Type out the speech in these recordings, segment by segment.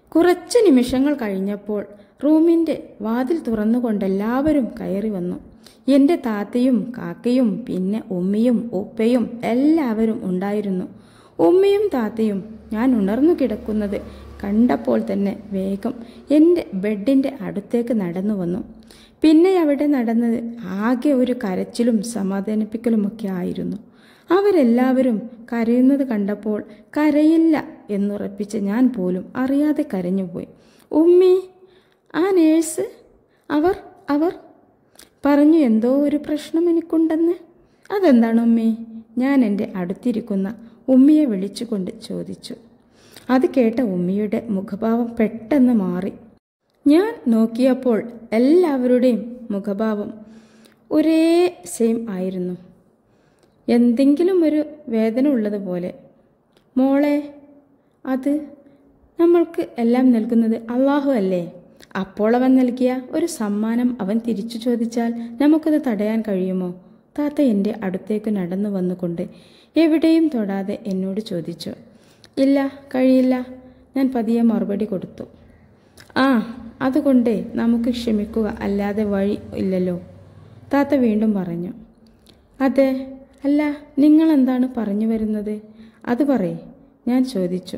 കുറച്ച് നിമിഷങ്ങൾ കഴിഞ്ഞപ്പോൾ റൂമിൻ്റെ വാതിൽ തുറന്നുകൊണ്ട് എല്ലാവരും കയറി വന്നു എൻ്റെ താത്തയും കാക്കയും പിന്നെ ഉമ്മിയും ഉപ്പയും എല്ലാവരും ഉണ്ടായിരുന്നു ഉമ്മയും താത്തയും ഞാൻ ഉണർന്നു കിടക്കുന്നത് കണ്ടപ്പോൾ തന്നെ വേഗം എൻ്റെ ബെഡിൻ്റെ അടുത്തേക്ക് നടന്നു വന്നു പിന്നെ അവിടെ നടന്നത് ആകെ ഒരു കരച്ചിലും സമാധാനിപ്പിക്കലുമൊക്കെ ആയിരുന്നു അവരെല്ലാവരും കരയുന്നത് കണ്ടപ്പോൾ കരയില്ല എന്നുറപ്പിച്ച് ഞാൻ പോലും അറിയാതെ കരഞ്ഞുപോയി ഉമ്മി ആ നേഴ്സ് അവർ അവർ പറഞ്ഞു എന്തോ ഒരു പ്രശ്നം എനിക്കുണ്ടെന്ന് അതെന്താണ് ഉമ്മി ഞാൻ എൻ്റെ അടുത്തിരിക്കുന്ന ഉമ്മിയെ വിളിച്ചുകൊണ്ട് ചോദിച്ചു അത് കേട്ട ഉമ്മിയുടെ മുഖഭാവം പെട്ടെന്ന് മാറി ഞാൻ നോക്കിയപ്പോൾ എല്ലാവരുടെയും മുഖഭാവം ഒരേ സെയിം ആയിരുന്നു എന്തെങ്കിലും ഒരു വേദന ഉള്ളതുപോലെ മോളെ അത് നമ്മൾക്ക് എല്ലാം നൽകുന്നത് അള്ളാഹു അല്ലേ അപ്പോൾ അവൻ നൽകിയ ഒരു സമ്മാനം അവൻ തിരിച്ചു ചോദിച്ചാൽ നമുക്കത് തടയാൻ കഴിയുമോ താത്ത എൻ്റെ അടുത്തേക്ക് നടന്നു വന്നുകൊണ്ട് എവിടെയും തൊടാതെ എന്നോട് ചോദിച്ചു ഇല്ല കഴിയില്ല ഞാൻ പതിയെ മറുപടി കൊടുത്തു ആ അതുകൊണ്ട് നമുക്ക് ക്ഷമിക്കുക അല്ലാതെ വഴി ഇല്ലല്ലോ താത്ത വീണ്ടും പറഞ്ഞു അതെ അല്ല നിങ്ങൾ എന്താണ് പറഞ്ഞു വരുന്നത് അത് പറയേ ഞാൻ ചോദിച്ചു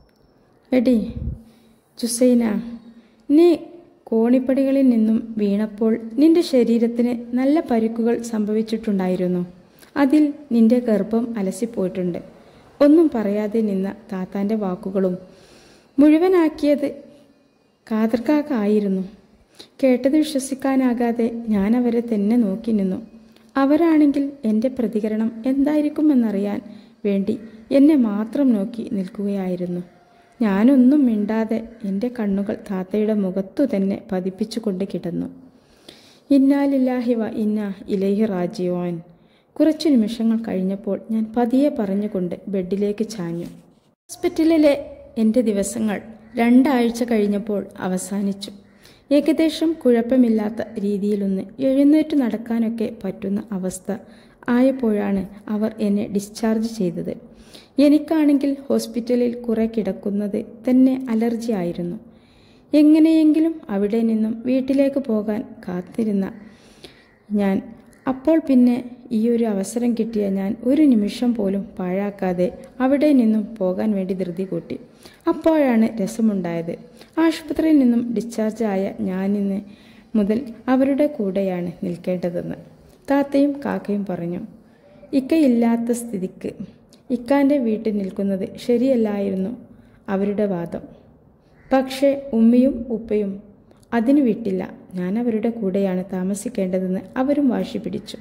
എടി ജുസൈന നീ കോണിപ്പടികളിൽ നിന്നും വീണപ്പോൾ നിന്റെ ശരീരത്തിന് നല്ല പരിക്കുകൾ സംഭവിച്ചിട്ടുണ്ടായിരുന്നു അതിൽ നിന്റെ ഗർഭം അലസിപ്പോയിട്ടുണ്ട് ഒന്നും പറയാതെ നിന്ന താത്താൻ്റെ വാക്കുകളും മുഴുവനാക്കിയത് കാതർക്കാക്കായിരുന്നു കേട്ടത് വിശ്വസിക്കാനാകാതെ ഞാൻ അവരെ തന്നെ നോക്കി നിന്നു അവരാണെങ്കിൽ എൻ്റെ പ്രതികരണം എന്തായിരിക്കുമെന്നറിയാൻ വേണ്ടി എന്നെ മാത്രം നോക്കി നിൽക്കുകയായിരുന്നു ഞാനൊന്നും മിണ്ടാതെ എൻ്റെ കണ്ണുകൾ താത്തയുടെ മുഖത്തു തന്നെ പതിപ്പിച്ചുകൊണ്ട് കിടന്നു ഇന്നാലില്ലാഹി വ ഇന്ന ഇലൈഹി റാജിയോൻ കുറച്ചു നിമിഷങ്ങൾ കഴിഞ്ഞപ്പോൾ ഞാൻ പതിയെ പറഞ്ഞുകൊണ്ട് ബെഡിലേക്ക് ചാഞ്ഞു ഹോസ്പിറ്റലിലെ എൻ്റെ ദിവസങ്ങൾ രണ്ടാഴ്ച കഴിഞ്ഞപ്പോൾ അവസാനിച്ചു ഏകദേശം കുഴപ്പമില്ലാത്ത രീതിയിലൊന്ന് എഴുന്നേറ്റ് നടക്കാനൊക്കെ പറ്റുന്ന അവസ്ഥ ആയപ്പോഴാണ് അവർ എന്നെ ഡിസ്ചാർജ് ചെയ്തത് എനിക്കാണെങ്കിൽ ഹോസ്പിറ്റലിൽ കുറെ കിടക്കുന്നത് തന്നെ അലർജി ആയിരുന്നു എങ്ങനെയെങ്കിലും അവിടെ നിന്നും വീട്ടിലേക്ക് പോകാൻ കാത്തിരുന്ന ഞാൻ അപ്പോൾ പിന്നെ ഈ ഒരു അവസരം കിട്ടിയ ഞാൻ ഒരു നിമിഷം പോലും പാഴാക്കാതെ അവിടെ നിന്നും പോകാൻ വേണ്ടി ധൃതി കൂട്ടി അപ്പോഴാണ് രസമുണ്ടായത് ആശുപത്രിയിൽ നിന്നും ഡിസ്ചാർജ് ആയ ഞാനിന്ന് മുതൽ അവരുടെ കൂടെയാണ് നിൽക്കേണ്ടതെന്ന് താത്തയും കാക്കയും പറഞ്ഞു ഇക്കയില്ലാത്ത സ്ഥിതിക്ക് ഇക്കാൻ്റെ വീട്ടിൽ നിൽക്കുന്നത് ശരിയല്ലായിരുന്നു അവരുടെ വാദം പക്ഷേ ഉമ്മയും ഉപ്പയും അതിനു വിട്ടില്ല ഞാൻ അവരുടെ കൂടെയാണ് താമസിക്കേണ്ടതെന്ന് അവരും വാശി പിടിച്ചു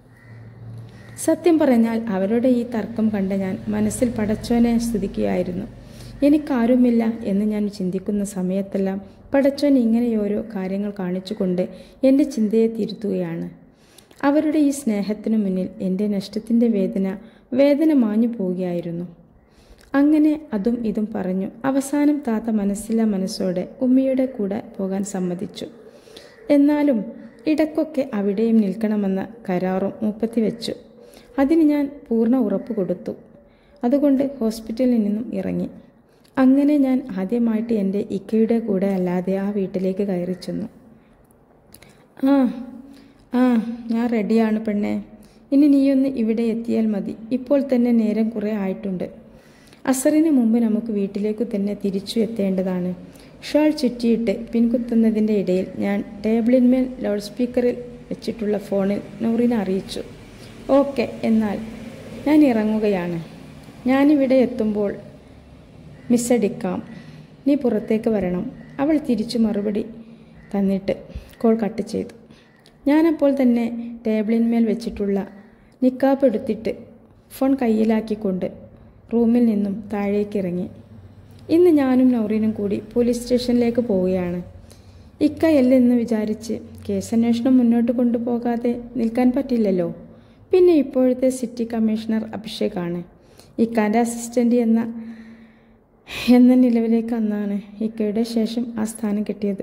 സത്യം പറഞ്ഞാൽ അവരുടെ ഈ തർക്കം കണ്ട ഞാൻ മനസ്സിൽ പടച്ചോനെ സ്തുതിക്കുകയായിരുന്നു എനിക്കാരുമില്ല എന്ന് ഞാൻ ചിന്തിക്കുന്ന സമയത്തെല്ലാം പടച്ചോൻ ഇങ്ങനെയോരോ കാര്യങ്ങൾ കാണിച്ചുകൊണ്ട് എൻ്റെ ചിന്തയെ തിരുത്തുകയാണ് അവരുടെ ഈ സ്നേഹത്തിനു മുന്നിൽ എൻ്റെ നഷ്ടത്തിൻ്റെ വേദന വേദന മാഞ്ഞു പോവുകയായിരുന്നു അങ്ങനെ അതും ഇതും പറഞ്ഞു അവസാനം താത്ത മനസ്സില്ല മനസ്സോടെ ഉമ്മയുടെ കൂടെ പോകാൻ സമ്മതിച്ചു എന്നാലും ഇടയ്ക്കൊക്കെ അവിടെയും നിൽക്കണമെന്ന കരാറും മുപ്പത്തി വെച്ചു അതിന് ഞാൻ പൂർണ്ണ ഉറപ്പ് കൊടുത്തു അതുകൊണ്ട് ഹോസ്പിറ്റലിൽ നിന്നും ഇറങ്ങി അങ്ങനെ ഞാൻ ആദ്യമായിട്ട് എൻ്റെ ഇക്കയുടെ കൂടെ അല്ലാതെ ആ വീട്ടിലേക്ക് കയറി ചെന്നു ആ ആ ഞാൻ റെഡിയാണ് പെണ്ണെ ഇനി നീയൊന്ന് ഇവിടെ എത്തിയാൽ മതി ഇപ്പോൾ തന്നെ നേരം കുറേ ആയിട്ടുണ്ട് അസറിന് മുമ്പ് നമുക്ക് വീട്ടിലേക്ക് തന്നെ തിരിച്ചു എത്തേണ്ടതാണ് ഷാൾ ചുറ്റിയിട്ട് പിൻകുത്തുന്നതിൻ്റെ ഇടയിൽ ഞാൻ ടേബിളിന്മേൽ ലൗഡ് സ്പീക്കറിൽ വെച്ചിട്ടുള്ള ഫോണിൽ നൂറിനെ അറിയിച്ചു ഓക്കെ എന്നാൽ ഞാൻ ഇറങ്ങുകയാണ് ഞാനിവിടെ എത്തുമ്പോൾ മിസ്സടിക്കാം നീ പുറത്തേക്ക് വരണം അവൾ തിരിച്ചു മറുപടി തന്നിട്ട് കോൾ കട്ട് ചെയ്തു ഞാനപ്പോൾ തന്നെ ടേബിളിന്മേൽ വെച്ചിട്ടുള്ള നിക്കാപ്പ് എടുത്തിട്ട് ഫോൺ കയ്യിലാക്കിക്കൊണ്ട് റൂമിൽ നിന്നും താഴേക്ക് ഇറങ്ങി ഇന്ന് ഞാനും നൗറീനും കൂടി പോലീസ് സ്റ്റേഷനിലേക്ക് പോവുകയാണ് ഇക്കയല്ലെന്ന് വിചാരിച്ച് കേസന്വേഷണം മുന്നോട്ട് കൊണ്ടുപോകാതെ നിൽക്കാൻ പറ്റില്ലല്ലോ പിന്നെ ഇപ്പോഴത്തെ സിറ്റി കമ്മീഷണർ അഭിഷേകാണ് ഇക്കാൻ്റെ അസിസ്റ്റൻ്റ് എന്ന എന്ന നിലവിലേക്ക് അന്നാണ് ഇക്കയുടെ ശേഷം ആ സ്ഥാനം കിട്ടിയത്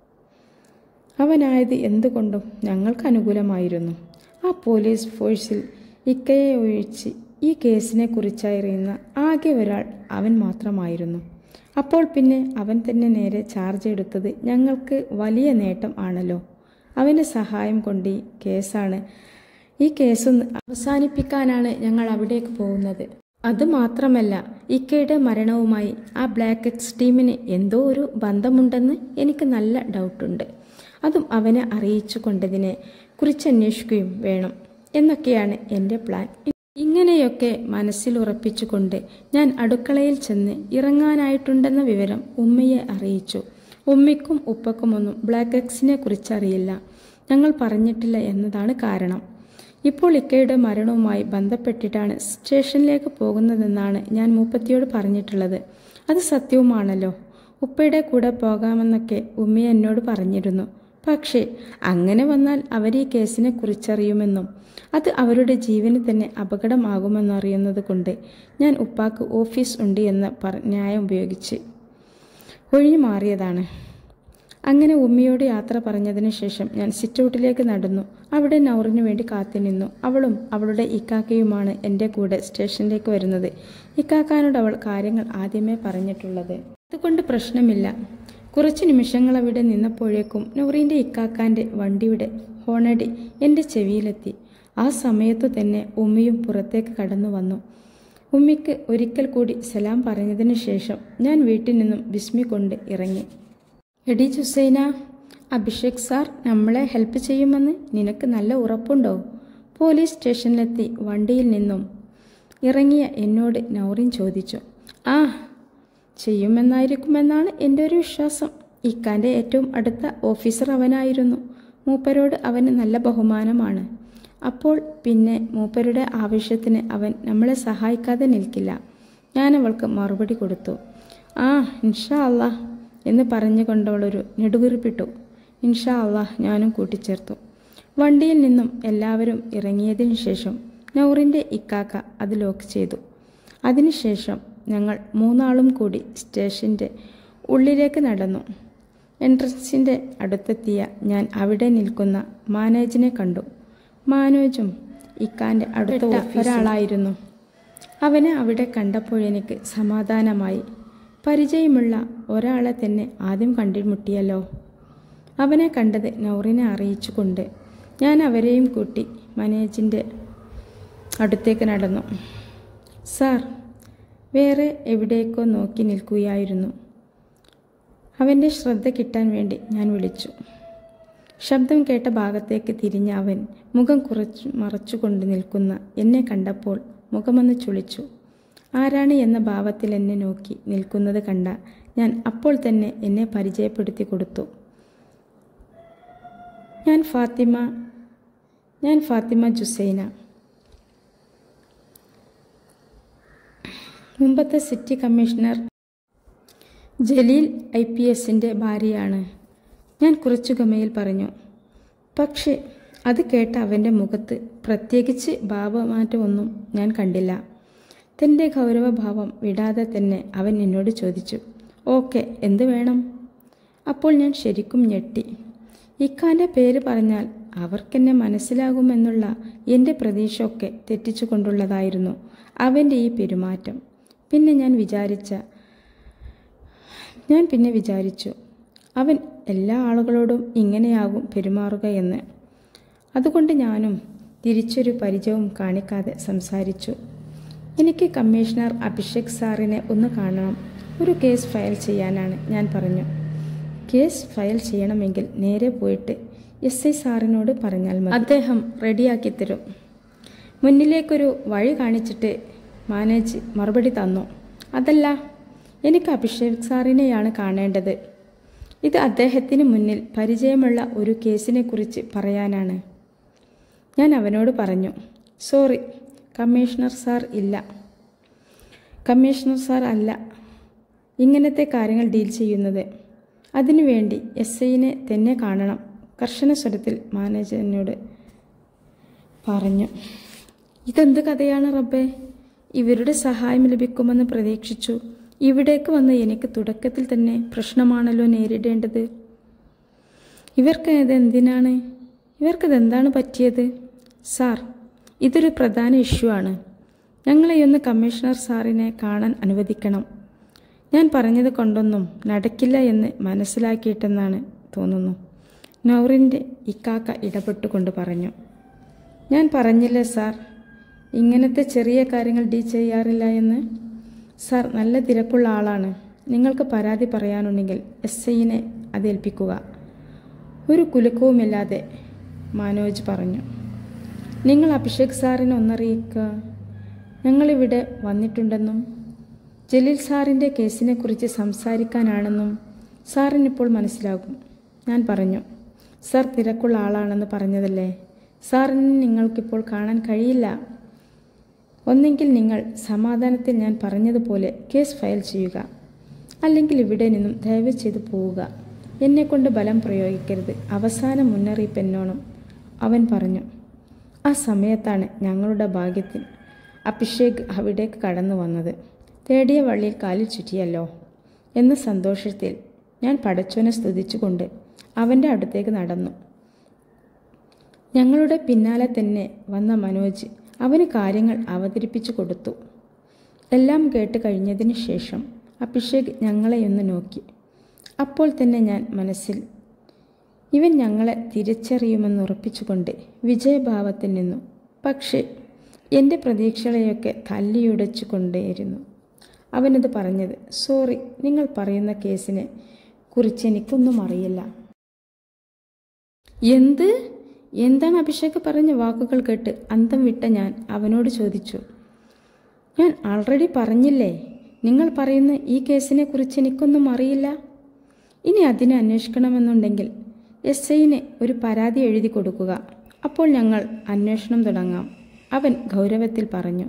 അവനായത് എന്തുകൊണ്ടും ഞങ്ങൾക്ക് അനുകൂലമായിരുന്നു ആ പോലീസ് ഫോഴ്സിൽ ഇക്കയെ ഒഴിച്ച് ഈ കേസിനെ കുറിച്ചറിയുന്ന ആകെ ഒരാൾ അവൻ മാത്രമായിരുന്നു അപ്പോൾ പിന്നെ അവൻ തന്നെ നേരെ ചാർജ് എടുത്തത് ഞങ്ങൾക്ക് വലിയ നേട്ടം ആണല്ലോ അവൻ്റെ സഹായം കൊണ്ട് ഈ കേസാണ് ഈ കേസ് അവസാനിപ്പിക്കാനാണ് ഞങ്ങൾ അവിടേക്ക് പോകുന്നത് അതുമാത്രമല്ല ഇക്കയുടെ മരണവുമായി ആ ബ്ലാക്ക് എക്സ് ടീമിന് എന്തോ ഒരു ബന്ധമുണ്ടെന്ന് എനിക്ക് നല്ല ഡൗട്ടുണ്ട് അതും അവനെ അറിയിച്ചു കൊണ്ടതിനെ കുറിച്ച് അന്വേഷിക്കുകയും വേണം എന്നൊക്കെയാണ് എൻ്റെ പ്ലാൻ ഇങ്ങനെയൊക്കെ മനസ്സിൽ ഉറപ്പിച്ചുകൊണ്ട് ഞാൻ അടുക്കളയിൽ ചെന്ന് ഇറങ്ങാനായിട്ടുണ്ടെന്ന വിവരം ഉമ്മയെ അറിയിച്ചു ഉമ്മയ്ക്കും ഉപ്പക്കുമൊന്നും ബ്ലാക്ക് എക്സിനെ കുറിച്ചറിയില്ല ഞങ്ങൾ പറഞ്ഞിട്ടില്ല എന്നതാണ് കാരണം ഇപ്പോൾ ഇക്കയുടെ മരണവുമായി ബന്ധപ്പെട്ടിട്ടാണ് സ്റ്റേഷനിലേക്ക് പോകുന്നതെന്നാണ് ഞാൻ മൂപ്പത്തിയോട് പറഞ്ഞിട്ടുള്ളത് അത് സത്യവുമാണല്ലോ ഉപ്പയുടെ കൂടെ പോകാമെന്നൊക്കെ ഉമ്മ എന്നോട് പറഞ്ഞിരുന്നു പക്ഷേ അങ്ങനെ വന്നാൽ അവർ ഈ കേസിനെ കുറിച്ചറിയുമെന്നും അത് അവരുടെ ജീവന് തന്നെ അപകടമാകുമെന്നറിയുന്നത് കൊണ്ട് ഞാൻ ഉപ്പാക്ക് ഓഫീസ് ഉണ്ട് എന്ന പറ ന്യായം ഉപയോഗിച്ച് ഒഴിഞ്ഞു മാറിയതാണ് അങ്ങനെ ഉമ്മയോട് യാത്ര പറഞ്ഞതിന് ശേഷം ഞാൻ സിറ്റൗട്ടിലേക്ക് നടന്നു അവിടെ നൗറിനു വേണ്ടി കാത്തുനിന്നു അവളും അവളുടെ ഇക്കാക്കയുമാണ് എൻ്റെ കൂടെ സ്റ്റേഷനിലേക്ക് വരുന്നത് ഇക്കാക്കാനോട് അവൾ കാര്യങ്ങൾ ആദ്യമേ പറഞ്ഞിട്ടുള്ളത് അതുകൊണ്ട് പ്രശ്നമില്ല കുറച്ച് നിമിഷങ്ങൾ അവിടെ നിന്നപ്പോഴേക്കും നൗറിൻ്റെ ഇക്കാക്കാൻ്റെ വണ്ടിയുടെ ഹോണടി എൻ്റെ ചെവിയിലെത്തി ആ സമയത്തു തന്നെ ഉമ്മയും പുറത്തേക്ക് കടന്നു വന്നു ഉമ്മിക്ക് ഒരിക്കൽ കൂടി സലാം പറഞ്ഞതിന് ശേഷം ഞാൻ വീട്ടിൽ നിന്നും വിസ്മി കൊണ്ട് ഇറങ്ങി എടി ജുസൈന അഭിഷേക് സാർ നമ്മളെ ഹെൽപ്പ് ചെയ്യുമെന്ന് നിനക്ക് നല്ല ഉറപ്പുണ്ടോ പോലീസ് സ്റ്റേഷനിലെത്തി വണ്ടിയിൽ നിന്നും ഇറങ്ങിയ എന്നോട് നൗറിൻ ചോദിച്ചു ആ ചെയ്യുമെന്നായിരിക്കുമെന്നാണ് എൻ്റെ ഒരു വിശ്വാസം ഇക്കാൻ്റെ ഏറ്റവും അടുത്ത ഓഫീസർ അവനായിരുന്നു മൂപ്പരോട് അവന് നല്ല ബഹുമാനമാണ് അപ്പോൾ പിന്നെ മൂപ്പരുടെ ആവശ്യത്തിന് അവൻ നമ്മളെ സഹായിക്കാതെ നിൽക്കില്ല ഞാൻ അവൾക്ക് മറുപടി കൊടുത്തു ആ ഇൻഷാ അല്ലാ എന്ന് പറഞ്ഞുകൊണ്ടവളൊരു നെടുവീർപ്പിട്ടു ഇൻഷാ അള്ളാഹ് ഞാനും കൂട്ടിച്ചേർത്തു വണ്ടിയിൽ നിന്നും എല്ലാവരും ഇറങ്ങിയതിനു ശേഷം നൗറിൻ്റെ ഇക്കാക്ക അത് ലോക്ക് ചെയ്തു അതിനുശേഷം ഞങ്ങൾ മൂന്നാളും കൂടി സ്റ്റേഷൻ്റെ ഉള്ളിലേക്ക് നടന്നു എൻട്രൻസിൻ്റെ അടുത്തെത്തിയ ഞാൻ അവിടെ നിൽക്കുന്ന മാനേജിനെ കണ്ടു മാനോജും ഇക്കാൻ്റെ അടുത്ത ഒരാളായിരുന്നു അവനെ അവിടെ കണ്ടപ്പോഴെനിക്ക് സമാധാനമായി പരിചയമുള്ള ഒരാളെ തന്നെ ആദ്യം കണ്ടുമുട്ടിയല്ലോ അവനെ കണ്ടത് നൗറിനെ അറിയിച്ചുകൊണ്ട് ഞാൻ അവരെയും കൂട്ടി മനേജിൻ്റെ അടുത്തേക്ക് നടന്നു സാർ വേറെ എവിടേക്കോ നോക്കി നിൽക്കുകയായിരുന്നു അവൻ്റെ ശ്രദ്ധ കിട്ടാൻ വേണ്ടി ഞാൻ വിളിച്ചു ശബ്ദം കേട്ട ഭാഗത്തേക്ക് തിരിഞ്ഞ അവൻ മുഖം കുറച്ചു മറച്ചുകൊണ്ട് നിൽക്കുന്ന എന്നെ കണ്ടപ്പോൾ മുഖമൊന്ന് ചുളിച്ചു ആരാണ് എന്ന ഭാവത്തിൽ എന്നെ നോക്കി നിൽക്കുന്നത് കണ്ട ഞാൻ അപ്പോൾ തന്നെ എന്നെ പരിചയപ്പെടുത്തി കൊടുത്തു ഞാൻ ഫാത്തിമ ഞാൻ ഫാത്തിമ ജുസൈന മുമ്പത്തെ city commissioner Jaleel I P എസിൻ്റെ ഭാര്യയാണ് ഞാൻ കുറച്ചു ഗമയിൽ പറഞ്ഞു പക്ഷേ അത് കേട്ട അവൻ്റെ മുഖത്ത് പ്രത്യേകിച്ച് ഭാവമാറ്റമൊന്നും ഞാൻ കണ്ടില്ല തൻ്റെ ഗൗരവഭാവം വിടാതെ തന്നെ അവൻ എന്നോട് ചോദിച്ചു ഓക്കെ എന്ത് വേണം അപ്പോൾ ഞാൻ ശരിക്കും ഞെട്ടി ഇക്കാൻ്റെ പേര് പറഞ്ഞാൽ അവർക്കെന്നെ മനസ്സിലാകുമെന്നുള്ള എൻ്റെ പ്രതീക്ഷയൊക്കെ തെറ്റിച്ചുകൊണ്ടുള്ളതായിരുന്നു അവൻ്റെ ഈ പെരുമാറ്റം പിന്നെ ഞാൻ വിചാരിച്ച ഞാൻ പിന്നെ വിചാരിച്ചു അവൻ എല്ലാ ആളുകളോടും ഇങ്ങനെയാകും പെരുമാറുക എന്ന് അതുകൊണ്ട് ഞാനും തിരിച്ചൊരു പരിചയവും കാണിക്കാതെ സംസാരിച്ചു എനിക്ക് കമ്മീഷണർ അഭിഷേക് സാറിനെ ഒന്ന് കാണണം ഒരു കേസ് ഫയൽ ചെയ്യാനാണ് ഞാൻ പറഞ്ഞു കേസ് ഫയൽ ചെയ്യണമെങ്കിൽ നേരെ പോയിട്ട് എസ് ഐ സാറിനോട് പറഞ്ഞാൽ മതി അദ്ദേഹം റെഡിയാക്കി തരും മുന്നിലേക്കൊരു വഴി കാണിച്ചിട്ട് മാനേജ് മറുപടി തന്നു അതല്ല എനിക്ക് അഭിഷേക് സാറിനെയാണ് കാണേണ്ടത് ഇത് അദ്ദേഹത്തിന് മുന്നിൽ പരിചയമുള്ള ഒരു കേസിനെ കുറിച്ച് പറയാനാണ് ഞാൻ അവനോട് പറഞ്ഞു സോറി കമ്മീഷണർ സാർ ഇല്ല കമ്മീഷണർ സാർ അല്ല ഇങ്ങനത്തെ കാര്യങ്ങൾ ഡീൽ ചെയ്യുന്നത് അതിനുവേണ്ടി എസ് ഐനെ തന്നെ കാണണം കർശന സ്വരത്തിൽ മാനേജറിനോട് പറഞ്ഞു ഇതെന്ത് കഥയാണ് റബ്ബേ ഇവരുടെ സഹായം ലഭിക്കുമെന്ന് പ്രതീക്ഷിച്ചു ഇവിടേക്ക് വന്ന് എനിക്ക് തുടക്കത്തിൽ തന്നെ പ്രശ്നമാണല്ലോ നേരിടേണ്ടത് ഇവർക്ക് ഇതെന്തിനാണ് ഇവർക്കതെന്താണ് പറ്റിയത് സാർ ഇതൊരു പ്രധാന ഇഷ്യൂ ആണ് ഞങ്ങളെയൊന്ന് കമ്മീഷണർ സാറിനെ കാണാൻ അനുവദിക്കണം ഞാൻ പറഞ്ഞത് കൊണ്ടൊന്നും നടക്കില്ല എന്ന് മനസ്സിലാക്കിയിട്ടെന്നാണ് തോന്നുന്നു നൗറിൻ്റെ ഇക്കാക്ക ഇടപെട്ടുകൊണ്ട് പറഞ്ഞു ഞാൻ പറഞ്ഞില്ലേ സാർ ഇങ്ങനത്തെ ചെറിയ കാര്യങ്ങൾ ഡീ ചെയ്യാറില്ല എന്ന് സാർ നല്ല തിരക്കുള്ള ആളാണ് നിങ്ങൾക്ക് പരാതി പറയാനുണ്ടെങ്കിൽ എസ് ഐനെ അത് ഏൽപ്പിക്കുക ഒരു കുലുക്കവുമില്ലാതെ മനോജ് പറഞ്ഞു നിങ്ങൾ അഭിഷേക് സാറിനെ ഒന്നറിയിക്കുക ഞങ്ങളിവിടെ വന്നിട്ടുണ്ടെന്നും ജലീൽ സാറിൻ്റെ കേസിനെക്കുറിച്ച് സംസാരിക്കാനാണെന്നും സാറിനിപ്പോൾ മനസ്സിലാകും ഞാൻ പറഞ്ഞു സാർ തിരക്കുള്ള ആളാണെന്ന് പറഞ്ഞതല്ലേ സാറിന് നിങ്ങൾക്കിപ്പോൾ കാണാൻ കഴിയില്ല ഒന്നെങ്കിൽ നിങ്ങൾ സമാധാനത്തിൽ ഞാൻ പറഞ്ഞതുപോലെ കേസ് ഫയൽ ചെയ്യുക അല്ലെങ്കിൽ ഇവിടെ നിന്നും ദയവ് ചെയ്ത് പോവുക എന്നെക്കൊണ്ട് ബലം പ്രയോഗിക്കരുത് അവസാന മുന്നറിയിപ്പ് എന്നോണം അവൻ പറഞ്ഞു ആ സമയത്താണ് ഞങ്ങളുടെ ഭാഗ്യത്തിൽ അഭിഷേക് അവിടേക്ക് കടന്നു വന്നത് തേടിയ വള്ളിയിൽ കാലിൽ ചുറ്റിയല്ലോ എന്ന സന്തോഷത്തിൽ ഞാൻ പടച്ചോനെ സ്തുതിച്ചുകൊണ്ട് അവൻ്റെ അടുത്തേക്ക് നടന്നു ഞങ്ങളുടെ പിന്നാലെ തന്നെ വന്ന മനോജ് അവന് കാര്യങ്ങൾ അവതരിപ്പിച്ചു കൊടുത്തു എല്ലാം കേട്ട് കഴിഞ്ഞതിന് ശേഷം അഭിഷേക് ഞങ്ങളെയൊന്ന് നോക്കി അപ്പോൾ തന്നെ ഞാൻ മനസ്സിൽ ഇവൻ ഞങ്ങളെ തിരിച്ചറിയുമെന്ന് ഉറപ്പിച്ചുകൊണ്ട് വിജയഭാവത്തിൽ നിന്നു പക്ഷേ എൻ്റെ പ്രതീക്ഷകളെയൊക്കെ തല്ലിയുടച്ചു കൊണ്ടേയിരുന്നു അവനത് പറഞ്ഞത് സോറി നിങ്ങൾ പറയുന്ന കേസിനെ കുറിച്ച് എനിക്കൊന്നും അറിയില്ല എന്ത് എന്താണ് അഭിഷേക് പറഞ്ഞ വാക്കുകൾ കേട്ട് അന്തം വിട്ട ഞാൻ അവനോട് ചോദിച്ചു ഞാൻ ആൾറെഡി പറഞ്ഞില്ലേ നിങ്ങൾ പറയുന്ന ഈ കേസിനെ കുറിച്ച് എനിക്കൊന്നും അറിയില്ല ഇനി അതിനെ അന്വേഷിക്കണമെന്നുണ്ടെങ്കിൽ എസ് ഐന് ഒരു പരാതി എഴുതി കൊടുക്കുക അപ്പോൾ ഞങ്ങൾ അന്വേഷണം തുടങ്ങാം അവൻ ഗൗരവത്തിൽ പറഞ്ഞു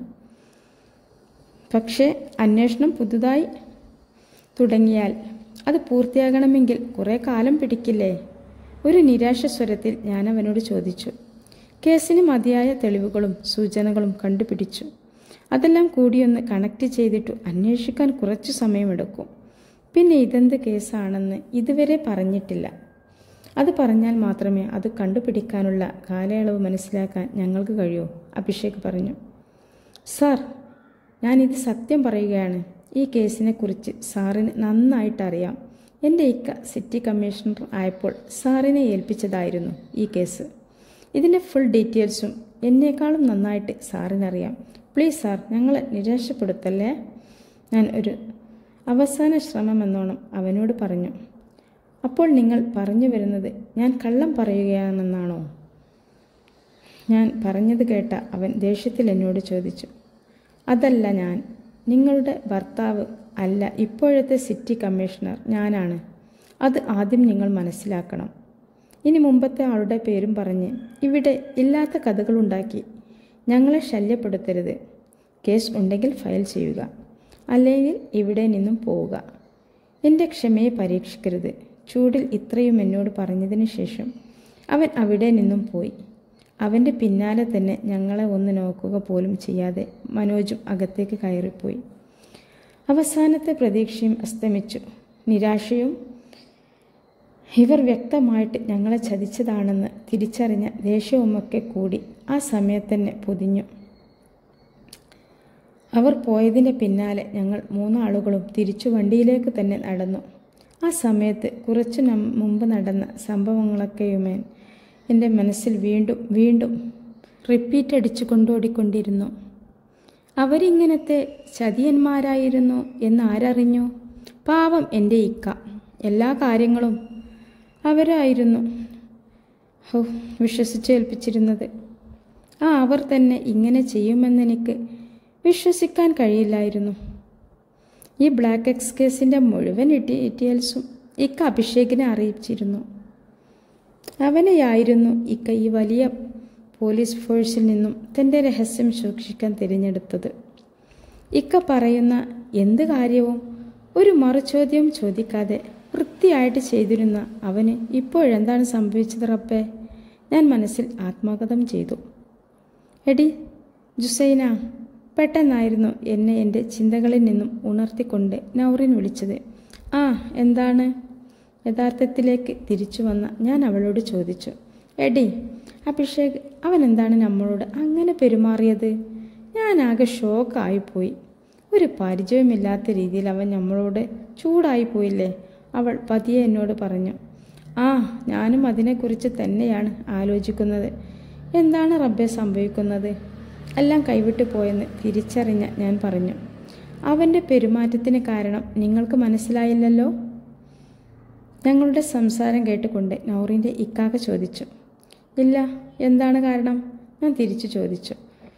പക്ഷേ അന്വേഷണം പുതുതായി തുടങ്ങിയാൽ അത് പൂർത്തിയാകണമെങ്കിൽ കുറേ കാലം പിടിക്കില്ലേ ഒരു നിരാശ സ്വരത്തിൽ ഞാൻ അവനോട് ചോദിച്ചു കേസിന് മതിയായ തെളിവുകളും സൂചനകളും കണ്ടുപിടിച്ചു അതെല്ലാം കൂടിയൊന്ന് കണക്ട് ചെയ്തിട്ടു അന്വേഷിക്കാൻ കുറച്ചു സമയമെടുക്കും പിന്നെ ഇതെന്ത് കേസാണെന്ന് ഇതുവരെ പറഞ്ഞിട്ടില്ല അത് പറഞ്ഞാൽ മാത്രമേ അത് കണ്ടുപിടിക്കാനുള്ള കാലയളവ് മനസ്സിലാക്കാൻ ഞങ്ങൾക്ക് കഴിയൂ അഭിഷേക് പറഞ്ഞു സാർ ഞാനിത് സത്യം പറയുകയാണ് ഈ കേസിനെക്കുറിച്ച് സാറിന് നന്നായിട്ട് അറിയാം എൻ്റെ ഇക്ക സിറ്റി കമ്മീഷണർ ആയപ്പോൾ സാറിനെ ഏൽപ്പിച്ചതായിരുന്നു ഈ കേസ് ഇതിൻ്റെ ഫുൾ ഡീറ്റെയിൽസും എന്നേക്കാളും നന്നായിട്ട് സാറിനറിയാം പ്ലീസ് സാർ ഞങ്ങളെ നിരാശപ്പെടുത്തല്ലേ ഞാൻ ഒരു അവസാന ശ്രമമെന്നോണം അവനോട് പറഞ്ഞു അപ്പോൾ നിങ്ങൾ പറഞ്ഞു വരുന്നത് ഞാൻ കള്ളം പറയുകയാണെന്നാണോ ഞാൻ പറഞ്ഞത് കേട്ട അവൻ ദേഷ്യത്തിൽ എന്നോട് ചോദിച്ചു അതല്ല ഞാൻ നിങ്ങളുടെ ഭർത്താവ് അല്ല ഇപ്പോഴത്തെ സിറ്റി കമ്മീഷണർ ഞാനാണ് അത് ആദ്യം നിങ്ങൾ മനസ്സിലാക്കണം ഇനി മുമ്പത്തെ ആളുടെ പേരും പറഞ്ഞ് ഇവിടെ ഇല്ലാത്ത കഥകളുണ്ടാക്കി ഞങ്ങളെ ശല്യപ്പെടുത്തരുത് കേസ് ഉണ്ടെങ്കിൽ ഫയൽ ചെയ്യുക അല്ലെങ്കിൽ ഇവിടെ നിന്നും പോവുക എൻ്റെ ക്ഷമയെ പരീക്ഷിക്കരുത് ചൂടിൽ ഇത്രയും എന്നോട് പറഞ്ഞതിന് ശേഷം അവൻ അവിടെ നിന്നും പോയി അവൻ്റെ പിന്നാലെ തന്നെ ഞങ്ങളെ ഒന്ന് നോക്കുക പോലും ചെയ്യാതെ മനോജും അകത്തേക്ക് കയറിപ്പോയി അവസാനത്തെ പ്രതീക്ഷയും അസ്തമിച്ചു നിരാശയും ഇവർ വ്യക്തമായിട്ട് ഞങ്ങളെ ചതിച്ചതാണെന്ന് തിരിച്ചറിഞ്ഞ ദേഷ്യവുമൊക്കെ കൂടി ആ സമയത്ത് തന്നെ പൊതിഞ്ഞു അവർ പോയതിൻ്റെ പിന്നാലെ ഞങ്ങൾ മൂന്നാളുകളും തിരിച്ചു വണ്ടിയിലേക്ക് തന്നെ നടന്നു ആ സമയത്ത് കുറച്ചു നം- മുമ്പ് നടന്ന സംഭവങ്ങളൊക്കെയുമേ എൻ്റെ മനസ്സിൽ വീണ്ടും വീണ്ടും റിപ്പീറ്റ് അടിച്ചു കൊണ്ടോടിക്കൊണ്ടിരുന്നു അവരിങ്ങനത്തെ ചതിയന്മാരായിരുന്നു എന്ന് ആരറിഞ്ഞു പാവം എൻ്റെ ഇക്ക എല്ലാ കാര്യങ്ങളും അവരായിരുന്നു ഹോ വിശ്വസിച്ചേൽപ്പിച്ചിരുന്നത് ആ അവർ തന്നെ ഇങ്ങനെ ചെയ്യുമെന്നെനിക്ക് വിശ്വസിക്കാൻ കഴിയില്ലായിരുന്നു ഈ ബ്ലാക്ക് എക്സ് കേസിൻ്റെ മുഴുവൻ ഡീറ്റെയിൽസും ഇക്ക അഭിഷേകിനെ അറിയിച്ചിരുന്നു അവനെയായിരുന്നു ഇക്ക ഈ വലിയ പോലീസ് ഫോഴ്സിൽ നിന്നും തൻ്റെ രഹസ്യം സൂക്ഷിക്കാൻ തിരഞ്ഞെടുത്തത് ഇക്ക പറയുന്ന എന്ത് കാര്യവും ഒരു മറുചോദ്യം ചോദിക്കാതെ വൃത്തിയായിട്ട് ചെയ്തിരുന്ന അവന് ഇപ്പോഴെന്താണ് സംഭവിച്ചത് റബ്ബേ ഞാൻ മനസ്സിൽ ആത്മഗതം ചെയ്തു എടി ജുസൈന പെട്ടെന്നായിരുന്നു എന്നെ എൻ്റെ ചിന്തകളിൽ നിന്നും ഉണർത്തിക്കൊണ്ട് നൗറിൻ വിളിച്ചത് ആ എന്താണ് യഥാർത്ഥത്തിലേക്ക് തിരിച്ചു വന്ന ഞാൻ അവളോട് ചോദിച്ചു എടി അഭിഷേക് അവൻ എന്താണ് നമ്മളോട് അങ്ങനെ പെരുമാറിയത് ഞാൻ ആകെ ഷോക്കായിപ്പോയി ഒരു പരിചയമില്ലാത്ത രീതിയിൽ അവൻ നമ്മളോട് ചൂടായി പോയില്ലേ അവൾ പതിയെ എന്നോട് പറഞ്ഞു ആ ഞാനും അതിനെക്കുറിച്ച് തന്നെയാണ് ആലോചിക്കുന്നത് എന്താണ് റബ്ബെ സംഭവിക്കുന്നത് എല്ലാം കൈവിട്ടു പോയെന്ന് തിരിച്ചറിഞ്ഞ ഞാൻ പറഞ്ഞു അവൻ്റെ പെരുമാറ്റത്തിന് കാരണം നിങ്ങൾക്ക് മനസ്സിലായില്ലല്ലോ ഞങ്ങളുടെ സംസാരം കേട്ടുകൊണ്ട് നൗറിൻ്റെ ഇക്കാക്ക ചോദിച്ചു ഇല്ല എന്താണ് കാരണം ഞാൻ തിരിച്ചു ചോദിച്ചു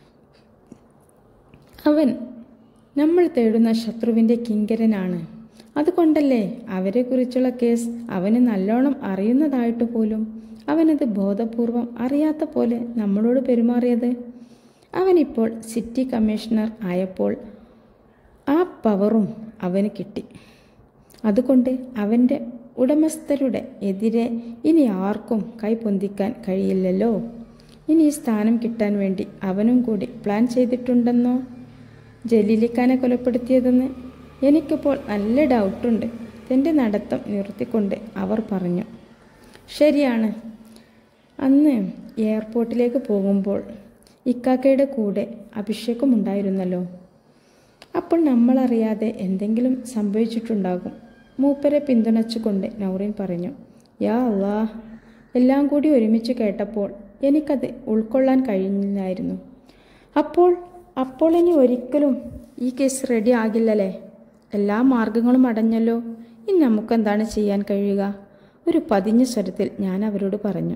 അവൻ നമ്മൾ തേടുന്ന ശത്രുവിൻ്റെ കിങ്കരനാണ് അതുകൊണ്ടല്ലേ അവരെക്കുറിച്ചുള്ള കേസ് അവന് നല്ലോണം അറിയുന്നതായിട്ട് പോലും അവനത് ബോധപൂർവം അറിയാത്ത പോലെ നമ്മളോട് പെരുമാറിയത് അവനിപ്പോൾ സിറ്റി കമ്മീഷണർ ആയപ്പോൾ ആ പവറും അവന് കിട്ടി അതുകൊണ്ട് അവൻ്റെ ഉടമസ്ഥരുടെ എതിരെ ഇനി ആർക്കും കൈപൊന്തിക്കാൻ കഴിയില്ലല്ലോ ഇനി ഈ സ്ഥാനം കിട്ടാൻ വേണ്ടി അവനും കൂടി പ്ലാൻ ചെയ്തിട്ടുണ്ടെന്നോ ജലീലിക്കാനെ കൊലപ്പെടുത്തിയതെന്ന് എനിക്കിപ്പോൾ നല്ല ഡൗട്ടുണ്ട് തൻ്റെ നടത്തം നിർത്തിക്കൊണ്ട് അവർ പറഞ്ഞു ശരിയാണ് അന്ന് എയർപോർട്ടിലേക്ക് പോകുമ്പോൾ ഇക്കാക്കയുടെ കൂടെ അഭിഷേകം ഉണ്ടായിരുന്നല്ലോ അപ്പോൾ നമ്മളറിയാതെ എന്തെങ്കിലും സംഭവിച്ചിട്ടുണ്ടാകും മൂപ്പരെ പിന്തുണച്ചുകൊണ്ട് നൗറിൻ പറഞ്ഞു യാ അള്ളാ എല്ലാം കൂടി ഒരുമിച്ച് കേട്ടപ്പോൾ എനിക്കത് ഉൾക്കൊള്ളാൻ കഴിഞ്ഞില്ലായിരുന്നു അപ്പോൾ അപ്പോൾ ഇനി ഒരിക്കലും ഈ കേസ് റെഡി ആകില്ലല്ലേ എല്ലാ മാർഗങ്ങളും അടഞ്ഞല്ലോ ഇനി നമുക്കെന്താണ് ചെയ്യാൻ കഴിയുക ഒരു പതിഞ്ഞ സ്വരത്തിൽ ഞാൻ അവരോട് പറഞ്ഞു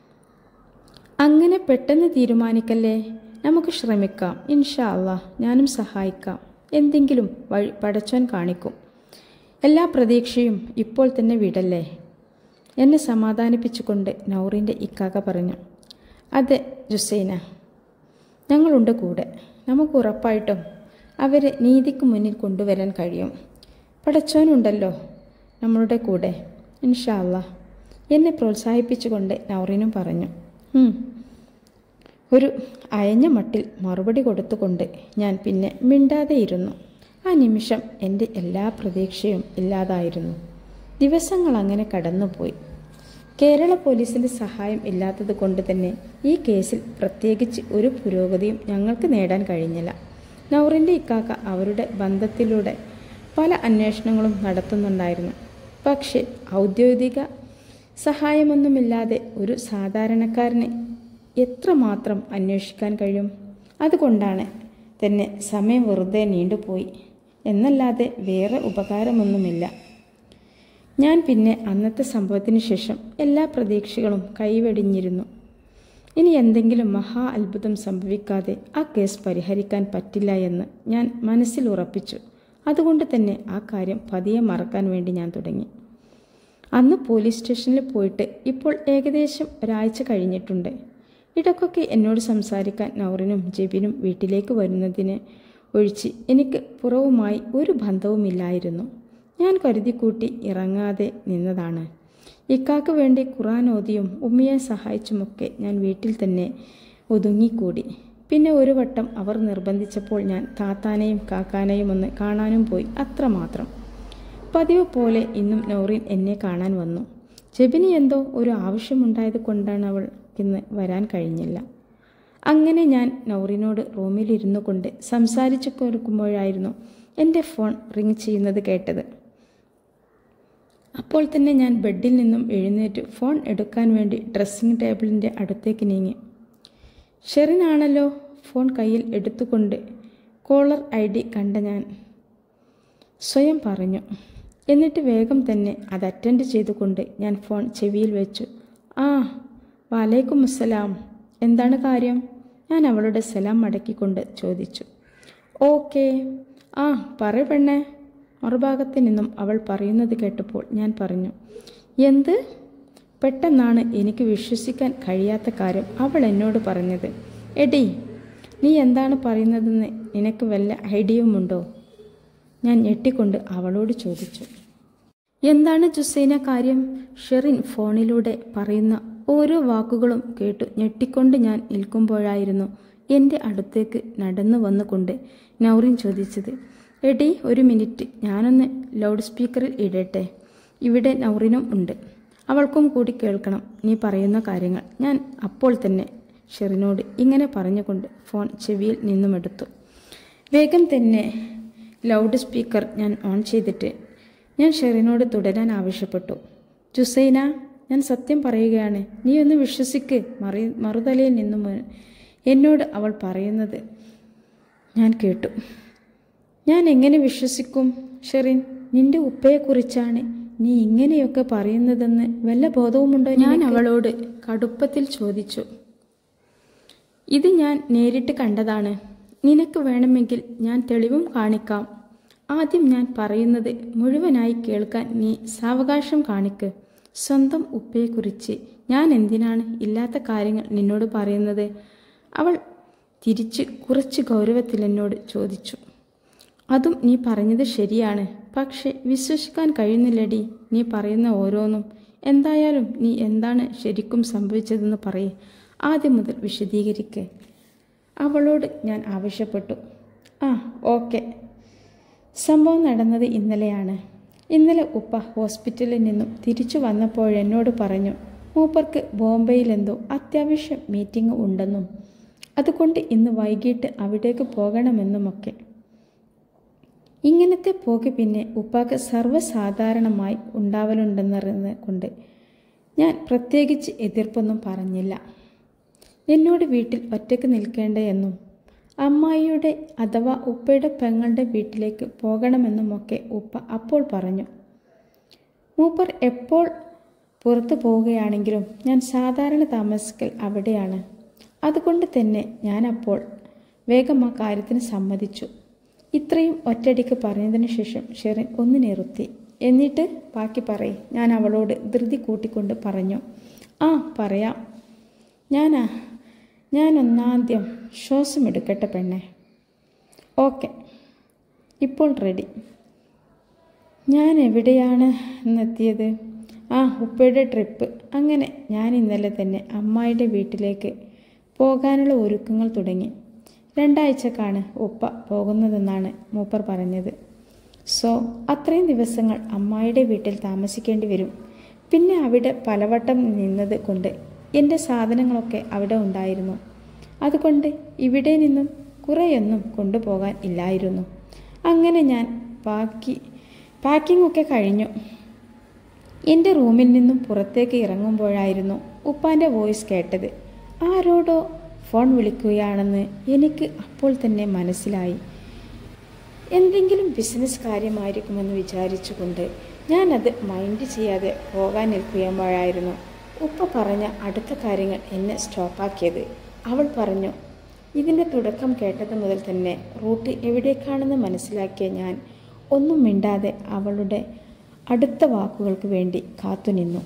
അങ്ങനെ പെട്ടെന്ന് തീരുമാനിക്കല്ലേ നമുക്ക് ശ്രമിക്കാം ഇൻഷാ അള്ളാ ഞാനും സഹായിക്കാം എന്തെങ്കിലും വഴി പടച്ചോൻ കാണിക്കും എല്ലാ പ്രതീക്ഷയും ഇപ്പോൾ തന്നെ വിടല്ലേ എന്നെ സമാധാനിപ്പിച്ചുകൊണ്ട് നൗറിൻ്റെ ഇക്കാക്ക പറഞ്ഞു അതെ ജുസൈന ഞങ്ങളുണ്ട് കൂടെ നമുക്ക് ഉറപ്പായിട്ടും അവരെ നീതിക്ക് മുന്നിൽ കൊണ്ടുവരാൻ കഴിയും പടച്ചോനുണ്ടല്ലോ നമ്മളുടെ കൂടെ ഇൻഷാ അള്ളാ എന്നെ പ്രോത്സാഹിപ്പിച്ചുകൊണ്ട് നൗറിനും പറഞ്ഞു "ഉം." ഒരു അയഞ്ഞ മട്ടിൽ മറുപടി കൊടുത്തുകൊണ്ട് ഞാൻ പിന്നെ മിണ്ടാതെ ഇരുന്നു ആ നിമിഷം എൻ്റെ എല്ലാ പ്രതീക്ഷയും ഇല്ലാതായിരുന്നു ദിവസങ്ങൾ അങ്ങനെ കടന്നുപോയി കേരള പോലീസിൻ്റെ സഹായം ഇല്ലാത്തത് കൊണ്ട് തന്നെ ഈ കേസിൽ പ്രത്യേകിച്ച് ഒരു പുരോഗതിയും ഞങ്ങൾക്ക് നേടാൻ കഴിഞ്ഞില്ല നൗറിൻ്റെ ഇക്കാക്ക അവരുടെ ബന്ധത്തിലൂടെ പല അന്വേഷണങ്ങളും നടത്തുന്നുണ്ടായിരുന്നു പക്ഷേ ഔദ്യോഗിക സഹായമൊന്നുമില്ലാതെ ഒരു സാധാരണക്കാരന് എത്രമാത്രം അന്വേഷിക്കാൻ കഴിയും അതുകൊണ്ടാണ് തന്നെ സമയം വെറുതെ നീണ്ടുപോയി എന്നല്ലാതെ വേറെ ഉപകാരമൊന്നുമില്ല ഞാൻ പിന്നെ അന്നത്തെ സംഭവത്തിന് ശേഷം എല്ലാ പ്രതീക്ഷകളും കൈവെടിഞ്ഞിരുന്നു ഇനി എന്തെങ്കിലും മഹാ അത്ഭുതം സംഭവിക്കാതെ ആ കേസ് പരിഹരിക്കാൻ പറ്റില്ല എന്ന് ഞാൻ മനസ്സിൽ ഉറപ്പിച്ചു അതുകൊണ്ട് തന്നെ ആ കാര്യം പതിയെ മറക്കാൻ വേണ്ടി ഞാൻ തുടങ്ങി അന്ന് പോലീസ് സ്റ്റേഷനിൽ പോയിട്ട് ഇപ്പോൾ ഏകദേശം ഒരാഴ്ച കഴിഞ്ഞിട്ടുണ്ട് ഇടയ്ക്കൊക്കെ എന്നോട് സംസാരിക്കാൻ നൗറിനും ജെബിനും വീട്ടിലേക്ക് വരുന്നതിന് ഒഴിച്ച് എനിക്ക് പുറവുമായി ഒരു ബന്ധവുമില്ലായിരുന്നു ഞാൻ കരുതിക്കൂട്ടി ഇറങ്ങാതെ നിന്നതാണ് ഇക്കാക്ക് വേണ്ടി ഖുറാൻ ഓതിയും ഉമ്മയെ സഹായിച്ചുമൊക്കെ ഞാൻ വീട്ടിൽ തന്നെ ഒതുങ്ങിക്കൂടി പിന്നെ ഒരു വട്ടം അവർ നിർബന്ധിച്ചപ്പോൾ ഞാൻ താത്താനെയും കാക്കാനെയും ഒന്ന് കാണാനും പോയി അത്രമാത്രം പതിവ് പോലെ ഇന്നും നൗറിൻ എന്നെ കാണാൻ വന്നു ജെബിനി എന്തോ ഒരു ആവശ്യമുണ്ടായത് കൊണ്ടാണ് അവൾ ഇന്ന് വരാൻ കഴിഞ്ഞില്ല അങ്ങനെ ഞാൻ നൗറിനോട് റൂമിലിരുന്നു കൊണ്ട് സംസാരിച്ചു കൊടുക്കുമ്പോഴായിരുന്നു എൻ്റെ ഫോൺ റിങ് ചെയ്യുന്നത് കേട്ടത് അപ്പോൾ തന്നെ ഞാൻ ബെഡിൽ നിന്നും എഴുന്നേറ്റ് ഫോൺ എടുക്കാൻ വേണ്ടി ഡ്രസ്സിംഗ് ടേബിളിൻ്റെ അടുത്തേക്ക് നീങ്ങി ഷെറിനാണല്ലോ ഫോൺ കയ്യിൽ എടുത്തുകൊണ്ട് കോളർ ഐ ഡി കണ്ട ഞാൻ സ്വയം പറഞ്ഞു എന്നിട്ട് വേഗം തന്നെ അത് അറ്റൻഡ് ചെയ്തുകൊണ്ട് ഞാൻ ഫോൺ ചെവിയിൽ വെച്ചു ആ വാലേക്കും അസ്സലാം എന്താണ് കാര്യം ഞാൻ അവളുടെ സലാം മടക്കിക്കൊണ്ട് ചോദിച്ചു ഓക്കേ ആ പറ പെണ്ണേ മറുഭാഗത്ത് നിന്നും അവൾ പറയുന്നത് കേട്ടപ്പോൾ ഞാൻ പറഞ്ഞു എന്ത് പെട്ടെന്നാണ് എനിക്ക് വിശ്വസിക്കാൻ കഴിയാത്ത കാര്യം അവൾ എന്നോട് പറഞ്ഞത് എടി നീ എന്താണ് പറയുന്നതെന്ന് നിനക്ക് വല്ല ഐഡിയയുമുണ്ടോ ഞാൻ ഞെട്ടിക്കൊണ്ട് അവളോട് ചോദിച്ചു എന്താണ് ജുസൈന കാര്യം ഷെറിൻ ഫോണിലൂടെ പറയുന്ന ഓരോ വാക്കുകളും കേട്ടു ഞെട്ടിക്കൊണ്ട് ഞാൻ നിൽക്കുമ്പോഴായിരുന്നു എൻ്റെ അടുത്തേക്ക് നടന്നു വന്നുകൊണ്ട് നൗറിൻ ചോദിച്ചത് എടി ഒരു മിനിറ്റ് ഞാനൊന്ന് ലൗഡ് സ്പീക്കറിൽ ഇടട്ടെ ഇവിടെ നൗറിനും ഉണ്ട് അവൾക്കും കൂടി കേൾക്കണം നീ പറയുന്ന കാര്യങ്ങൾ ഞാൻ അപ്പോൾ തന്നെ ഷെറിനോട് ഇങ്ങനെ പറഞ്ഞുകൊണ്ട് ഫോൺ ചെവിയിൽ നിന്നുമെടുത്തു വേഗം തന്നെ ലൗഡ് സ്പീക്കർ ഞാൻ ഓൺ ചെയ്തിട്ട് ഞാൻ ഷെറിനോട് തുടരാൻ ആവശ്യപ്പെട്ടു ജുസൈന ഞാൻ സത്യം പറയുകയാണ് നീ ഒന്ന് വിശ്വസിക്ക് മറി മറുതലയിൽ നിന്നും എന്നോട് അവൾ പറയുന്നത് ഞാൻ കേട്ടു ഞാൻ എങ്ങനെ വിശ്വസിക്കും ഷെറിൻ നിന്റെ ഉപ്പയെക്കുറിച്ചാണ് നീ ഇങ്ങനെയൊക്കെ പറയുന്നതെന്ന് വല്ല ബോധവുമുണ്ടോ ഞാൻ അവളോട് കടുപ്പത്തിൽ ചോദിച്ചു ഇത് ഞാൻ നേരിട്ട് കണ്ടതാണ് നിനക്ക് വേണമെങ്കിൽ ഞാൻ തെളിവും കാണിക്കാം ആദ്യം ഞാൻ പറയുന്നത് മുഴുവനായി കേൾക്കാൻ നീ സാവകാശം കാണിക്ക് സ്വന്തം ഉപ്പയെക്കുറിച്ച് ഞാൻ എന്തിനാണ് ഇല്ലാത്ത കാര്യങ്ങൾ നിന്നോട് പറയുന്നത് അവൾ തിരിച്ച് കുറച്ച് ഗൗരവത്തിൽ എന്നോട് ചോദിച്ചു അതും നീ പറഞ്ഞത് ശരിയാണ് പക്ഷെ വിശ്വസിക്കാൻ കഴിയുന്നില്ലടി നീ പറയുന്ന ഓരോന്നും എന്തായാലും നീ എന്താണ് ശരിക്കും സംഭവിച്ചതെന്ന് പറയേ ആദ്യം മുതൽ വിശദീകരിക്കേ അവളോട് ഞാൻ ആവശ്യപ്പെട്ടു ആ ഓക്കെ സംഭവം നടന്നത് ഇന്നലെയാണ് ഇന്നലെ ഉപ്പ ഹോസ്പിറ്റലിൽ നിന്നും തിരിച്ചു വന്നപ്പോഴെന്നോട് പറഞ്ഞു മൂപ്പർക്ക് ബോംബെയിലെന്തോ അത്യാവശ്യം മീറ്റിംഗ് ഉണ്ടെന്നും അതുകൊണ്ട് ഇന്ന് വൈകിട്ട് അവിടേക്ക് പോകണമെന്നുമൊക്കെ ഇങ്ങനത്തെ പോക്ക് പിന്നെ ഉപ്പാക്ക് സർവ്വസാധാരണമായി ഉണ്ടാവലുണ്ടെന്നറിയുന്നത് കൊണ്ട് ഞാൻ പ്രത്യേകിച്ച് എതിർപ്പൊന്നും പറഞ്ഞില്ല എന്നോട് വീട്ടിൽ ഒറ്റയ്ക്ക് നിൽക്കേണ്ടയെന്നും അമ്മായിയുടെ അഥവാ ഉപ്പയുടെ പെങ്ങളുടെ വീട്ടിലേക്ക് പോകണമെന്നുമൊക്കെ ഉപ്പ അപ്പോൾ പറഞ്ഞു മൂപ്പർ എപ്പോൾ പുറത്തു പോവുകയാണെങ്കിലും ഞാൻ സാധാരണ താമസിക്കൽ അവിടെയാണ് അതുകൊണ്ട് തന്നെ ഞാനപ്പോൾ വേഗം ആ കാര്യത്തിന് സമ്മതിച്ചു ഇത്രയും ഒറ്റയടിക്ക് പറഞ്ഞതിന് ശേഷം ഷെറിൻ ഒന്ന് നിറുത്തി എന്നിട്ട് ബാക്കി പറയും ഞാൻ അവളോട് ധൃതി കൂട്ടിക്കൊണ്ട് പറഞ്ഞു ആ പറയാം ഞാനാ ഞാൻ ഒന്നാദ്യം ശ്വാസം എടുക്കട്ടെ പെണ്ണെ ഓക്കെ ഇപ്പോൾ റെഡി ഞാൻ എവിടെയാണ് എന്നെത്തിയത് ആ ഉപ്പയുടെ ട്രിപ്പ് അങ്ങനെ ഞാൻ ഇന്നലെ തന്നെ അമ്മായിയുടെ വീട്ടിലേക്ക് പോകാനുള്ള ഒരുക്കങ്ങൾ തുടങ്ങി രണ്ടാഴ്ചക്കാണ് ഉപ്പ പോകുന്നതെന്നാണ് മൂപ്പർ പറഞ്ഞത് സോ അത്രയും ദിവസങ്ങൾ അമ്മായിയുടെ വീട്ടിൽ താമസിക്കേണ്ടി വരും പിന്നെ അവിടെ പലവട്ടം നിന്നത് കൊണ്ട് എൻ്റെ സാധനങ്ങളൊക്കെ അവിടെ ഉണ്ടായിരുന്നു അതുകൊണ്ട് ഇവിടെ നിന്നും കുറേയൊന്നും കൊണ്ടുപോകാൻ ഇല്ലായിരുന്നു അങ്ങനെ ഞാൻ ബാക്കി പാക്കിംഗ് ഒക്കെ കഴിഞ്ഞു എൻ്റെ റൂമിൽ നിന്നും പുറത്തേക്ക് ഇറങ്ങുമ്പോഴായിരുന്നു ഉപ്പാൻ്റെ വോയിസ് കേട്ടത് ആരോടോ ഫോൺ വിളിക്കുകയാണെന്ന് എനിക്ക് അപ്പോൾ തന്നെ മനസ്സിലായി എന്തെങ്കിലും ബിസിനസ് കാര്യമായിരിക്കുമെന്ന് വിചാരിച്ചുകൊണ്ട് ഞാനത് മൈൻഡ് ചെയ്യാതെ പോകാൻ നിൽക്കുമ്പോഴായിരുന്നു ഉപ്പ പറഞ്ഞ അടുത്ത കാര്യങ്ങൾ എന്നെ സ്റ്റോപ്പാക്കിയത് അവൾ പറഞ്ഞു ഇതിൻ്റെ തുടക്കം കേട്ടത് മുതൽ തന്നെ റൂട്ട് എവിടേക്കാണെന്ന് മനസ്സിലാക്കിയ ഞാൻ ഒന്നും മിണ്ടാതെ അവളുടെ അടുത്ത വാക്കുകൾക്ക് വേണ്ടി കാത്തുനിന്നു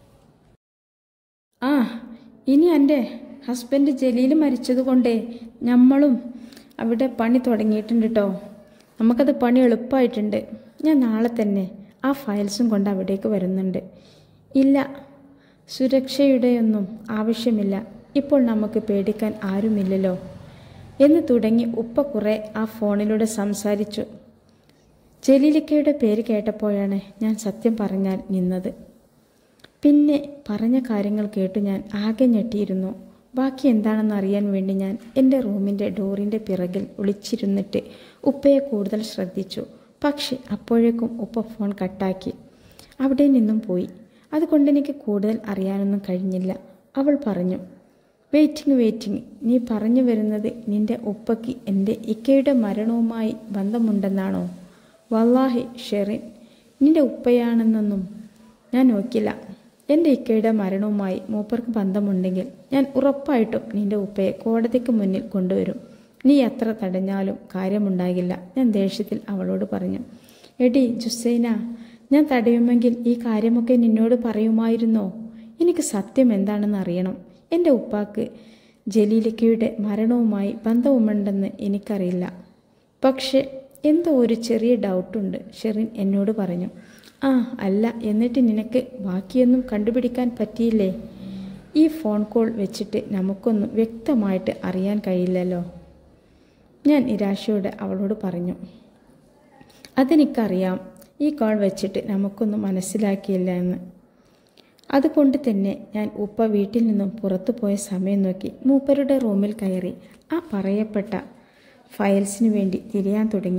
ആ ഇനി എൻ്റെ ഹസ്ബൻഡ് ജലീൽ മരിച്ചതുകൊണ്ടേ നമ്മളും അവിടെ പണി തുടങ്ങിയിട്ടുണ്ട് കേട്ടോ നമുക്കത് പണി എളുപ്പമായിട്ടുണ്ട് ഞാൻ നാളെ തന്നെ ആ ഫയൽസും കൊണ്ട് അവിടേക്ക് വരുന്നുണ്ട് ഇല്ല സുരക്ഷയുടെയൊന്നും ആവശ്യമില്ല ഇപ്പോൾ നമുക്ക് പേടിക്കാൻ ആരുമില്ലല്ലോ എന്ന് തുടങ്ങി ഉപ്പ കുറെ ആ ഫോണിലൂടെ സംസാരിച്ചു ജലീലിക്കയുടെ പേര് കേട്ടപ്പോഴാണ് ഞാൻ സത്യം പറഞ്ഞാൽ നിന്നത് പിന്നെ പറഞ്ഞ കാര്യങ്ങൾ കേട്ടു ഞാൻ ആകെ ഞെട്ടിയിരുന്നു ബാക്കി എന്താണെന്ന് അറിയാൻ വേണ്ടി ഞാൻ എൻ്റെ റൂമിൻ്റെ ഡോറിൻ്റെ പിറകിൽ ഒളിച്ചിരുന്നിട്ട് ഉപ്പയെ കൂടുതൽ ശ്രദ്ധിച്ചു പക്ഷെ അപ്പോഴേക്കും ഉപ്പ ഫോൺ കട്ടാക്കി അവിടെ നിന്നും പോയി അതുകൊണ്ട് എനിക്ക് കൂടുതൽ അറിയാനൊന്നും കഴിഞ്ഞില്ല അവൾ പറഞ്ഞു വെയിറ്റിംഗ് വെയിറ്റിംഗ് നീ പറഞ്ഞു വരുന്നത് നിന്റെ ഉപ്പയ്ക്ക് എൻ്റെ ഇക്കയുടെ മരണവുമായി ബന്ധമുണ്ടെന്നാണോ വല്ലാഹി ഷെറിൻ നിന്റെ ഉപ്പയാണെന്നൊന്നും ഞാൻ നോക്കില്ല എൻ്റെ ഇക്കയുടെ മരണവുമായി മൂപ്പർക്ക് ബന്ധമുണ്ടെങ്കിൽ ഞാൻ ഉറപ്പായിട്ടും നിന്റെ ഉപ്പയെ കോടതിക്ക് മുന്നിൽ കൊണ്ടുവരും നീ എത്ര തടഞ്ഞാലും കാര്യമുണ്ടാകില്ല ഞാൻ ദേഷ്യത്തിൽ അവളോട് പറഞ്ഞു എടി ജുസൈന ഞാൻ തടയുമെങ്കിൽ ഈ കാര്യമൊക്കെ നിന്നോട് പറയുമായിരുന്നോ എനിക്ക് സത്യം എന്താണെന്ന് അറിയണം എൻ്റെ ഉപ്പാക്ക് ജലീലിക്കയുടെ മരണവുമായി ബന്ധവുമുണ്ടെന്ന് എനിക്കറിയില്ല പക്ഷെ എന്തോ ഒരു ചെറിയ ഡൗട്ടുണ്ട് ഷെറിൻ എന്നോട് പറഞ്ഞു ആ അല്ല എന്നിട്ട് നിനക്ക് ബാക്കിയൊന്നും കണ്ടുപിടിക്കാൻ പറ്റിയില്ലേ ഈ ഫോൺ കോൾ വെച്ചിട്ട് നമുക്കൊന്നും വ്യക്തമായിട്ട് അറിയാൻ കഴിയില്ലല്ലോ ഞാൻ നിരാശയോടെ അവളോട് പറഞ്ഞു അതെനിക്കറിയാം ഈ കോൾ വെച്ചിട്ട് നമുക്കൊന്നും മനസ്സിലാക്കിയില്ല എന്ന് അതുകൊണ്ട് തന്നെ ഞാൻ ഉപ്പ വീട്ടിൽ നിന്നും പുറത്തു പോയ സമയം നോക്കി മൂപ്പരുടെ റൂമിൽ കയറി ആ പറയപ്പെട്ട ഫയൽസിന് വേണ്ടി തിരയാൻ തുടങ്ങി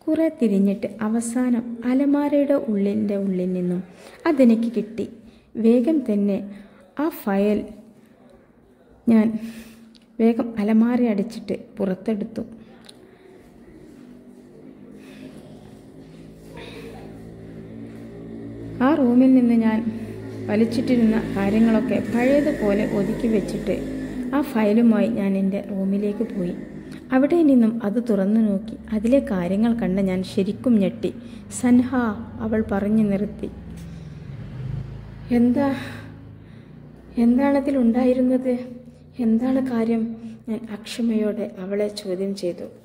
കുറെ തിരിഞ്ഞിട്ട് അവസാനം അലമാരയുടെ ഉള്ളിൻ്റെ ഉള്ളിൽ നിന്നും അതെനിക്ക് കിട്ടി വേഗം തന്നെ ആ ഫയൽ ഞാൻ വേഗം അലമാര അടിച്ചിട്ട് പുറത്തെടുത്തു ആ റൂമിൽ നിന്ന് ഞാൻ വലിച്ചിട്ടിരുന്ന കാര്യങ്ങളൊക്കെ പഴയതുപോലെ ഒതുക്കി വെച്ചിട്ട് ആ ഫയലുമായി ഞാൻ എൻ്റെ റൂമിലേക്ക് പോയി അവിടെ നിന്നും അത് തുറന്നു നോക്കി അതിലെ കാര്യങ്ങൾ കണ്ട് ഞാൻ ശരിക്കും ഞെട്ടി സൻഹ അവൾ പറഞ്ഞു നിർത്തി എന്താ എന്താണതിലുണ്ടായിരുന്നത് എന്താണ് കാര്യം ഞാൻ അക്ഷമയോടെ അവളെ ചോദ്യം ചെയ്തു